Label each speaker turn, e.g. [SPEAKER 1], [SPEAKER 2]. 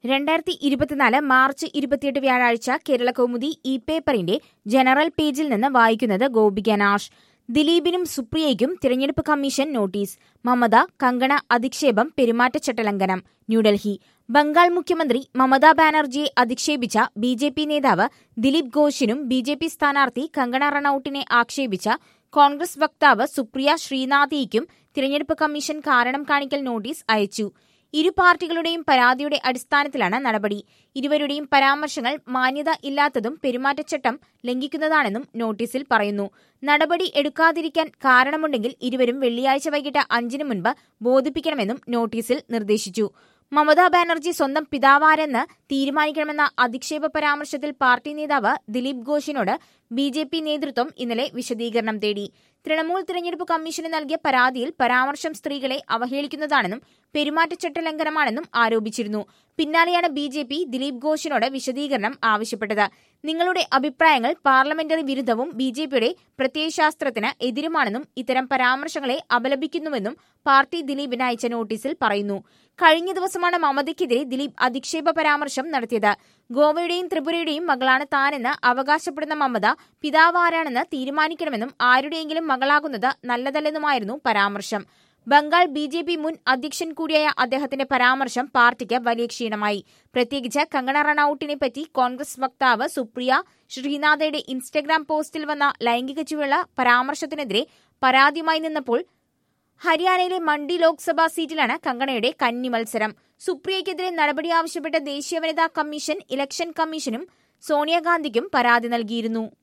[SPEAKER 1] രണ്ടായിരത്തി ഇരുപത്തിനാല് മാർച്ച് ഇരുപത്തിയെട്ട് വ്യാഴാഴ്ച കേരള കൗമുദി ഇ പേപ്പറിന്റെ ജനറൽ പേജിൽ നിന്ന് വായിക്കുന്നത് ഗോപിക നാഷ് ദിലീപിനും സുപ്രിയയ്ക്കും തിരഞ്ഞെടുപ്പ് കമ്മീഷൻ നോട്ടീസ് മമത കങ്കണ അധിക്ഷേപം പെരുമാറ്റച്ചട്ടലംഘനം ന്യൂഡൽഹി ബംഗാൾ മുഖ്യമന്ത്രി മമതാ ബാനർജിയെ അധിക്ഷേപിച്ച ബി ജെ പി നേതാവ് ദിലീപ് ഘോഷിനും ബി ജെ പി സ്ഥാനാർത്ഥി കങ്കണ റണൌട്ടിനെ ആക്ഷേപിച്ച കോൺഗ്രസ് വക്താവ് സുപ്രിയ ശ്രീനാഥിയ്ക്കും തിരഞ്ഞെടുപ്പ് കമ്മീഷൻ കാരണം കാണിക്കൽ നോട്ടീസ് അയച്ചു ഇരു പാർട്ടികളുടെയും പരാതിയുടെ അടിസ്ഥാനത്തിലാണ് നടപടി ഇരുവരുടെയും പരാമർശങ്ങൾ മാന്യത ഇല്ലാത്തതും പെരുമാറ്റച്ചട്ടം ലംഘിക്കുന്നതാണെന്നും നോട്ടീസിൽ പറയുന്നു നടപടി എടുക്കാതിരിക്കാൻ കാരണമുണ്ടെങ്കിൽ ഇരുവരും വെള്ളിയാഴ്ച വൈകിട്ട് അഞ്ചിന് മുൻപ് ബോധിപ്പിക്കണമെന്നും നോട്ടീസിൽ നിർദ്ദേശിച്ചു മമതാ ബാനർജി സ്വന്തം പിതാവാരെന്ന് തീരുമാനിക്കണമെന്ന അധിക്ഷേപ പരാമർശത്തിൽ പാർട്ടി നേതാവ് ദിലീപ് ഘോഷിനോട് ബി ജെ പി നേതൃത്വം ഇന്നലെ വിശദീകരണം തേടി തൃണമൂൽ തിരഞ്ഞെടുപ്പ് കമ്മീഷന് നൽകിയ പരാതിയിൽ പരാമർശം സ്ത്രീകളെ അവഹേളിക്കുന്നതാണെന്നും പെരുമാറ്റച്ചട്ട ലംഘനമാണെന്നും ആരോപിച്ചിരുന്നു പിന്നാലെയാണ് ബി ജെ പി ദിലീപ് ഘോഷിനോട് വിശദീകരണം ആവശ്യപ്പെട്ടത് നിങ്ങളുടെ അഭിപ്രായങ്ങൾ പാർലമെന്ററി വിരുദ്ധവും ബി ജെ പിയുടെ പ്രത്യയശാസ്ത്രത്തിന് എതിരുമാണെന്നും ഇത്തരം പരാമർശങ്ങളെ അപലപിക്കുന്നുവെന്നും പാർട്ടി ദിലീപിന് അയച്ച നോട്ടീസിൽ പറയുന്നു കഴിഞ്ഞ ദിവസമാണ് മമതയ്ക്കെതിരെ ദിലീപ് അധിക്ഷേപ പരാമർശം നടത്തിയത് ഗോവയുടെയും ത്രിപുരയുടെയും മകളാണ് താനെന്ന് അവകാശപ്പെടുന്ന മമത പിതാവ് ആരാണെന്ന് തീരുമാനിക്കണമെന്നും ആരുടെയെങ്കിലും മകളാകുന്നത് നല്ലതല്ലെന്നുമായിരുന്നു പരാമർശം ബംഗാൾ ബി ജെ പി മുൻ അധ്യക്ഷൻ കൂടിയായ അദ്ദേഹത്തിന്റെ പരാമർശം പാർട്ടിക്ക് വലിയ ക്ഷീണമായി പ്രത്യേകിച്ച് കങ്കണ റണൌട്ടിനെ പറ്റി കോൺഗ്രസ് വക്താവ് സുപ്രിയ ശ്രീനാഥയുടെ ഇൻസ്റ്റഗ്രാം പോസ്റ്റിൽ വന്ന ലൈംഗിക ചുവയുള്ള പരാമർശത്തിനെതിരെ പരാതിയുമായി നിന്നപ്പോൾ ഹരിയാനയിലെ മണ്ഡി ലോക്സഭാ സീറ്റിലാണ് കങ്കണയുടെ കന്നി മത്സരം സുപ്രിയയ്ക്കെതിരെ നടപടി ആവശ്യപ്പെട്ട ദേശീയ വനിതാ കമ്മീഷൻ ഇലക്ഷൻ കമ്മീഷനും സോണിയാഗാന്ധിക്കും പരാതി നൽകിയിരുന്നു